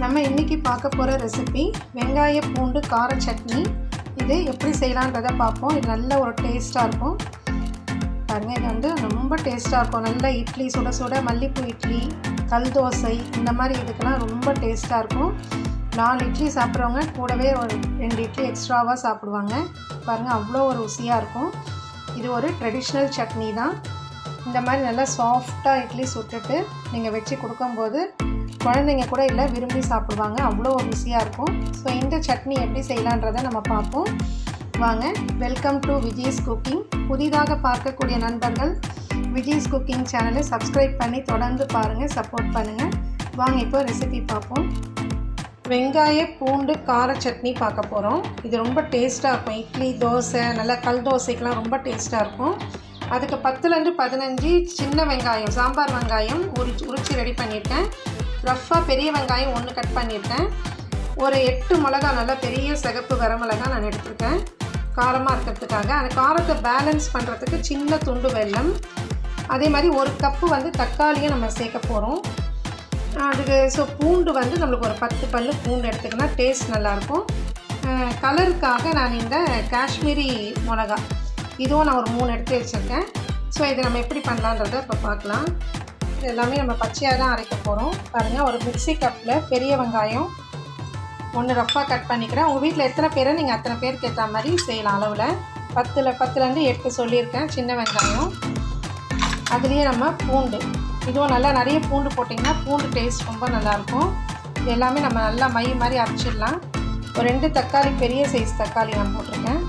நம்ம இன்றைக்கி பார்க்க போகிற ரெசிபி வெங்காய பூண்டு கார சட்னி இது எப்படி செய்யலான்றதை பார்ப்போம் இது நல்ல ஒரு டேஸ்ட்டாக இருக்கும் பாருங்கள் இது வந்து ரொம்ப டேஸ்ட்டாக இருக்கும் நல்ல இட்லி சுட சுட மல்லிப்பூ இட்லி கல் தோசை இந்த மாதிரி இதுக்கெல்லாம் ரொம்ப டேஸ்ட்டாக இருக்கும் நாலு இட்லி சாப்பிட்றவங்க கூடவே ஒரு ரெண்டு இட்லி எக்ஸ்ட்ராவாக சாப்பிடுவாங்க பாருங்கள் அவ்வளோ ஒரு ருசியாக இருக்கும் இது ஒரு ட்ரெடிஷ்னல் சட்னி தான் இந்த மாதிரி நல்லா சாஃப்டாக இட்லி சுட்டுட்டு நீங்கள் வச்சு கொடுக்கும்போது குழந்தைங்க கூட இல்லை விரும்பி சாப்பிடுவாங்க அவ்வளோ ருசியாக இருக்கும் ஸோ இந்த சட்னி எப்படி செய்யலான்றதை நம்ம பார்ப்போம் வாங்க வெல்கம் டு விஜய்ஸ் குக்கிங் புதிதாக பார்க்கக்கூடிய நண்பர்கள் விஜய்ஸ் குக்கிங் சேனலை சப்ஸ்கிரைப் பண்ணி தொடர்ந்து பாருங்கள் சப்போர்ட் பண்ணுங்கள் வாங்க இப்போ ரெசிபி பார்ப்போம் வெங்காய பூண்டு கார சட்னி பார்க்க போகிறோம் இது ரொம்ப டேஸ்ட்டாக இருக்கும் இட்லி தோசை நல்லா கல் தோசைக்கெலாம் ரொம்ப டேஸ்ட்டாக இருக்கும் அதுக்கு பத்துலேருந்து பதினஞ்சு சின்ன வெங்காயம் சாம்பார் வெங்காயம் உரிச்சு உரிச்சு ரெடி பண்ணியிருக்கேன் ரஃப்பாக பெரிய வெங்காயம் ஒன்று கட் பண்ணியிருக்கேன் ஒரு எட்டு மிளகா நல்லா பெரிய சிகப்பு வர மிளகா நான் எடுத்திருக்கேன் காரமாக இருக்கிறதுக்காக அந்த காரத்தை பேலன்ஸ் பண்ணுறதுக்கு சின்ன துண்டு வெல்லம் அதே மாதிரி ஒரு கப்பு வந்து தக்காளியும் நம்ம சேர்க்க போகிறோம் அதுக்கு ஸோ பூண்டு வந்து நம்மளுக்கு ஒரு பத்து பல் பூண்டு எடுத்துக்கினா டேஸ்ட் நல்லாயிருக்கும் கலருக்காக நான் இந்த காஷ்மீரி மிளகா இதுவும் நான் ஒரு மூணு எடுத்து வச்சுருக்கேன் ஸோ இதை நம்ம எப்படி பண்ணலான்றதை இப்போ பார்க்கலாம் இது எல்லாமே நம்ம பச்சையாக தான் அரைக்க போகிறோம் பாருங்கள் ஒரு மிக்சி கப்பில் பெரிய வெங்காயம் ஒன்று ரஃப்பாக கட் பண்ணிக்கிறேன் உங்கள் வீட்டில் எத்தனை பேரை நீங்கள் அத்தனை பேருக்கு ஏற்ற மாதிரி செய்யலாம் அளவில் பத்தில் பத்துலேருந்து எட்டு சொல்லியிருக்கேன் சின்ன வெங்காயம் அதுலேயே நம்ம பூண்டு இதுவும் நல்லா நிறைய பூண்டு போட்டிங்கன்னா பூண்டு டேஸ்ட் ரொம்ப நல்லாயிருக்கும் இது எல்லாமே நம்ம நல்லா மை மாதிரி அரைச்சிடலாம் ஒரு ரெண்டு தக்காளி பெரிய சைஸ் தக்காளி நான் போட்டிருக்கேன்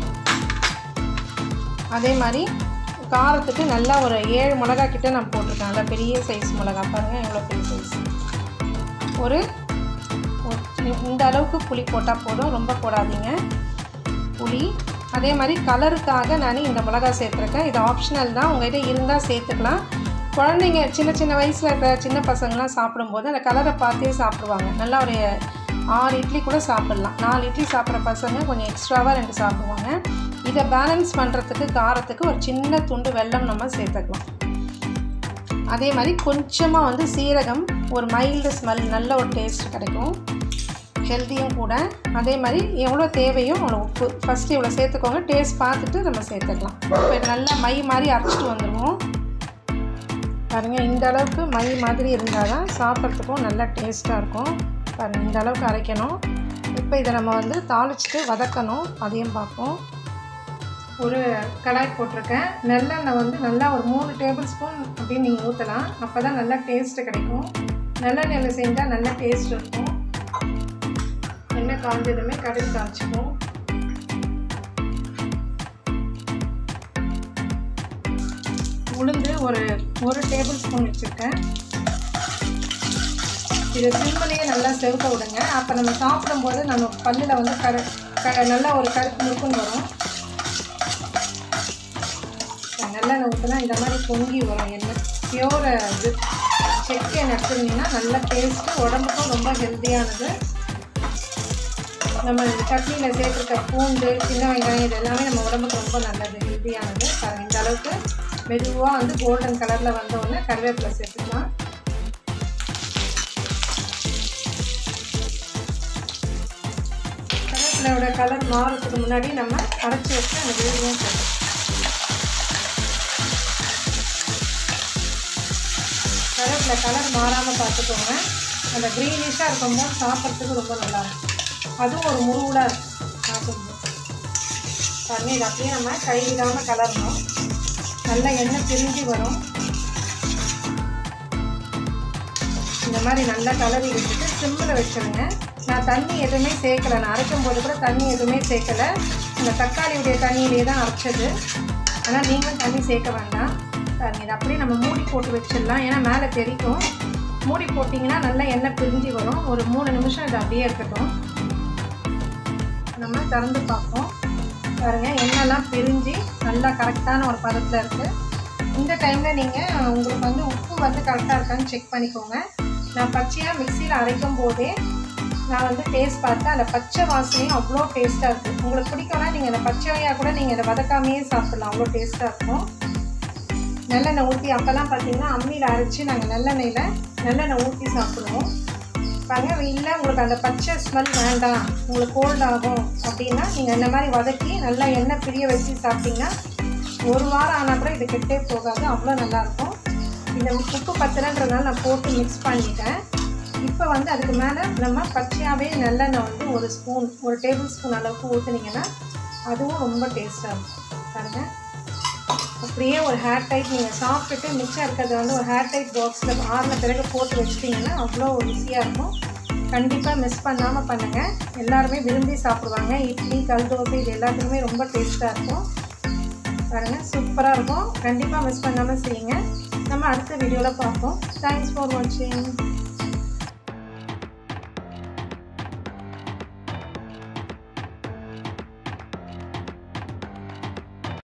அதே மாதிரி காரத்துக்கு நல்லா ஒரு ஏழு மிளகா கிட்ட நான் போட்டிருக்கேன் நல்லா பெரிய சைஸ் மிளகா பாருங்கள் எவ்வளோ பெரிய சைஸ் ஒரு இந்த அளவுக்கு புளி போட்டால் போதும் ரொம்ப போடாதீங்க புளி அதே மாதிரி கலருக்காக நான் இந்த மிளகா சேர்த்துருக்கேன் இது ஆப்ஷனல் தான் உங்கள்கிட்ட இருந்தால் சேர்த்துக்கலாம் குழந்தைங்க சின்ன சின்ன வயசில் இருக்கிற சின்ன பசங்களாம் சாப்பிடும்போது அந்த கலரை பார்த்தே சாப்பிடுவாங்க நல்லா ஒரு ஆறு இட்லி கூட சாப்பிட்லாம் நாலு இட்லி சாப்பிட்ற பசங்க கொஞ்சம் எக்ஸ்ட்ராவாக ரெண்டு சாப்பிடுவாங்க இதை பேலன்ஸ் பண்ணுறதுக்கு காரத்துக்கு ஒரு சின்ன துண்டு வெல்லம் நம்ம சேர்த்துக்கலாம் அதே மாதிரி கொஞ்சமாக வந்து சீரகம் ஒரு மைல்டு ஸ்மெல் நல்ல ஒரு டேஸ்ட் கிடைக்கும் ஹெல்த்தியும் கூட அதே மாதிரி எவ்வளோ தேவையோ அவ்வளோ உப்பு ஃபஸ்ட்டு இவ்வளோ சேர்த்துக்கோங்க டேஸ்ட் பார்த்துட்டு நம்ம சேர்த்துக்கலாம் இப்போ இது நல்லா மை மாதிரி அரைச்சிட்டு வந்துடுவோம் பாருங்கள் இந்த அளவுக்கு மை மாதிரி இருந்தால் தான் சாப்பிட்றதுக்கும் நல்லா டேஸ்ட்டாக இருக்கும் பாருங்கள் இந்த அளவுக்கு அரைக்கணும் இப்போ இதை நம்ம வந்து தாளிச்சிட்டு வதக்கணும் அதையும் பார்ப்போம் ஒரு கடாய் போட்டிருக்கேன் நல்லெண்ணெய் வந்து நல்லா ஒரு மூணு டேபிள் ஸ்பூன் அப்படின்னு நீங்கள் ஊற்றலாம் அப்போ தான் நல்லா டேஸ்ட்டு கிடைக்கும் நல்லெண்ணெயில் செஞ்சால் நல்ல டேஸ்ட் இருக்கும் எண்ணெய் காஞ்சதுமே கடுகு தாளிச்சுப்போம் உளுந்து ஒரு ஒரு டேபிள் ஸ்பூன் வச்சுருக்கேன் இது சிம்மிலேயே நல்லா செவக்க விடுங்க அப்போ நம்ம சாப்பிடும்போது நம்ம பல்லில் வந்து கரு க நல்லா ஒரு கருப்பு முறுக்குன்னு வரும் நல்லெண்ணெய் ஊற்றினா இந்த மாதிரி பொங்கி வரும் எண்ணெய் பியோர் இது செக் எண்ணெய் எடுத்துருந்தீங்கன்னா நல்ல டேஸ்ட்டு உடம்புக்கும் ரொம்ப ஹெல்த்தியானது நம்ம சட்னியில் சேர்த்துருக்க பூண்டு சின்ன வெங்காயம் இது எல்லாமே நம்ம உடம்புக்கு ரொம்ப நல்லது ஹெல்த்தியானது பாருங்கள் இந்த அளவுக்கு மெதுவாக வந்து கோல்டன் கலரில் வந்தோடனே கருவேப்பிலை சேர்த்துக்கலாம் கருவேப்பிலையோட கலர் மாறதுக்கு முன்னாடி நம்ம அரைச்சி வச்சு அந்த விழுதும் சேர்த்துக்கலாம் கருவேப்பிலை கலர் மாறாமல் பார்த்துக்கோங்க அந்த க்ரீனிஷாக இருக்கும்போது சாப்பிட்றதுக்கு ரொம்ப நல்லாயிருக்கும் அதுவும் ஒரு முருகலாக இருக்கும் சாப்பிடும்போது பாருங்க இது அப்படியே நம்ம கைவிடாமல் கலரணும் நல்ல எண்ணெய் பிரிஞ்சு வரும் இந்த மாதிரி நல்லா கலரி வச்சுட்டு சிம்மில் வச்சுருங்க நான் தண்ணி எதுவுமே சேர்க்கலை நான் அரைக்கும் போது கூட தண்ணி எதுவுமே சேர்க்கலை இந்த தக்காளியுடைய தண்ணியிலே தான் அரைச்சது ஆனால் நீங்களும் தண்ணி சேர்க்க வேண்டாம் பாருங்க இது அப்படியே நம்ம மூடி போட்டு வச்சிடலாம் ஏன்னா மேலே தெரிக்கும் மூடி போட்டிங்கன்னா நல்லா எண்ணெய் பிரிஞ்சு வரும் ஒரு மூணு நிமிஷம் இது அப்படியே இருக்கட்டும் நம்ம திறந்து பார்ப்போம் பாருங்கள் எண்ணெய்லாம் பிரிஞ்சு நல்லா கரெக்டான ஒரு பதத்தில் இருக்குது இந்த டைமில் நீங்கள் உங்களுக்கு வந்து உப்பு வந்து கரெக்டாக இருக்கான்னு செக் பண்ணிக்கோங்க நான் பச்சையாக மிக்சியில் அரைக்கும் போதே நான் வந்து டேஸ்ட் பார்த்தேன் அந்த பச்சை வாசனையும் அவ்வளோ டேஸ்ட்டாக இருக்குது உங்களுக்கு பிடிக்கும்னா நீங்கள் இந்த பச்சையாக கூட நீங்கள் இதை வதக்காமையே சாப்பிட்லாம் அவ்வளோ டேஸ்ட்டாக இருக்கும் நல்லெண்ணெய் ஊற்றி அப்போல்லாம் பார்த்தீங்கன்னா அம்மியில் அரைச்சி நாங்கள் நல்லெண்ணெயில் நல்லெண்ணெய் ஊற்றி சாப்பிடுவோம் பாருங்க இல்லை உங்களுக்கு அந்த பச்சை ஸ்மெல் வேண்டாம் உங்களுக்கு கோல்ட் ஆகும் அப்படின்னா நீங்கள் இந்த மாதிரி வதக்கி நல்லா எண்ணெய் பிரிய வச்சு சாப்பிட்டீங்கன்னா ஒரு வாரம் ஆனால் கூட இது கெட்டே போகாது அவ்வளோ நல்லாயிருக்கும் இந்த உப்பு பத்தலைன்றதுனால நான் போட்டு மிக்ஸ் பண்ணிட்டேன் இப்போ வந்து அதுக்கு மேலே நம்ம பச்சையாகவே நல்லெண்ணெய் வந்து ஒரு ஸ்பூன் ஒரு டேபிள் ஸ்பூன் அளவுக்கு ஊற்றுனீங்கன்னா அதுவும் ரொம்ப டேஸ்ட்டாக இருக்கும் பாருங்க அப்படியே ஒரு ஹேர் டைட் நீங்கள் சாப்பிட்டுட்டு மிச்சம் இருக்கிறத வந்து ஒரு ஹேர் டைட் பாக்ஸில் ஆறின பிறகு போட்டு வச்சிட்டிங்கன்னா அவ்வளோ ஈஸியாக இருக்கும் கண்டிப்பாக மிஸ் பண்ணாமல் பண்ணுங்கள் எல்லாருமே விரும்பி சாப்பிடுவாங்க இட்லி கல் தோசை இது எல்லாத்துக்குமே ரொம்ப டேஸ்ட்டாக இருக்கும் பாருங்கள் சூப்பராக இருக்கும் கண்டிப்பாக மிஸ் பண்ணாமல் செய்யுங்க நம்ம அடுத்த வீடியோவில் பார்ப்போம் தேங்க்ஸ் ஃபார் வாட்சிங்